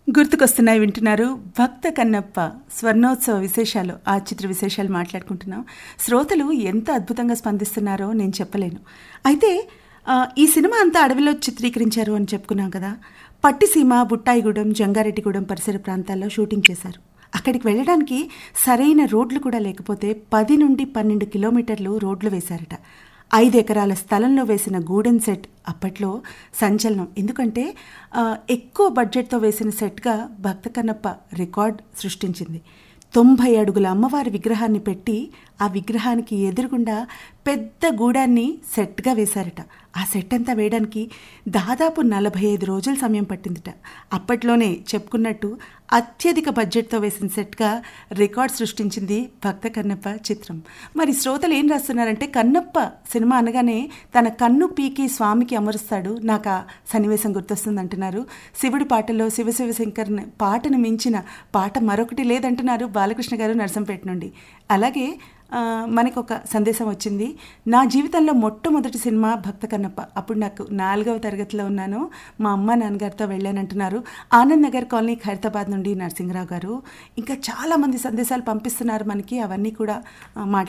గుర్తుకొస్తున్నాయి వింటున్నారు భక్త కన్నప్ప స్వర్ణోత్సవ విశేషాలు ఆ చిత్ర విశేషాలు మాట్లాడుకుంటున్నాం శ్రోతలు ఎంత అద్భుతంగా స్పందిస్తున్నారో నేను చెప్పలేను అయితే ఆ, ఈ సినిమా అంతా అడవిలో చిత్రీకరించారు అని చెప్పుకున్నాం కదా పట్టిసీమ బుట్టాయిగూడెం జంగారెడ్డిగూడెం పరిసర ప్రాంతాల్లో షూటింగ్ చేశారు అక్కడికి వెళ్ళడానికి సరైన రోడ్లు కూడా లేకపోతే పది నుండి పన్నెండు కిలోమీటర్లు రోడ్లు వేశారట ఐదు ఎకరాల స్థలంలో వేసిన గూడెన్ సెట్ అప్పట్లో సంచలనం ఎందుకంటే ఆ, ఎక్కువ బడ్జెట్తో వేసిన సెట్గా భక్త కన్నప్ప రికార్డ్ సృష్టించింది తొంభై అడుగుల అమ్మవారి విగ్రహాన్ని పెట్టి ఆ విగ్రహానికి ఎదురుగుండా పెద్ద గూడాన్ని సెట్గా వేశారట ఆ సెట్ అంతా వేయడానికి దాదాపు నలభై ఐదు రోజుల సమయం పట్టిందిట అప్పట్లోనే చెప్పుకున్నట్టు అత్యధిక బడ్జెట్తో వేసిన సెట్గా రికార్డ్ సృష్టించింది భక్త కన్నప్ప చిత్రం మరి శ్రోతలు ఏం రాస్తున్నారంటే కన్నప్ప సినిమా అనగానే తన కన్ను పీకి స్వామికి అమరుస్తాడు నాకు ఆ సన్నివేశం గుర్తొస్తుంది అంటున్నారు శివుడి పాటలో శివ శివశంకర్ పాటను మించిన పాట మరొకటి లేదంటున్నారు బాలకృష్ణ గారు నర్సంపేట నుండి అలాగే ఆ, మనకు ఒక సందేశం వచ్చింది నా జీవితంలో మొట్టమొదటి సినిమా భక్త కన్నప్ప అప్పుడు నాకు నాలుగవ తరగతిలో ఉన్నాను మా అమ్మ నాన్నగారితో వెళ్ళానంటున్నారు ఆనంద్ నగర్ కాలనీ ఖైరతాబాద్ నుండి నరసింహరావు గారు ఇంకా చాలామంది సందేశాలు పంపిస్తున్నారు మనకి అవన్నీ కూడా ఆ, మాట్లాడుకుందాం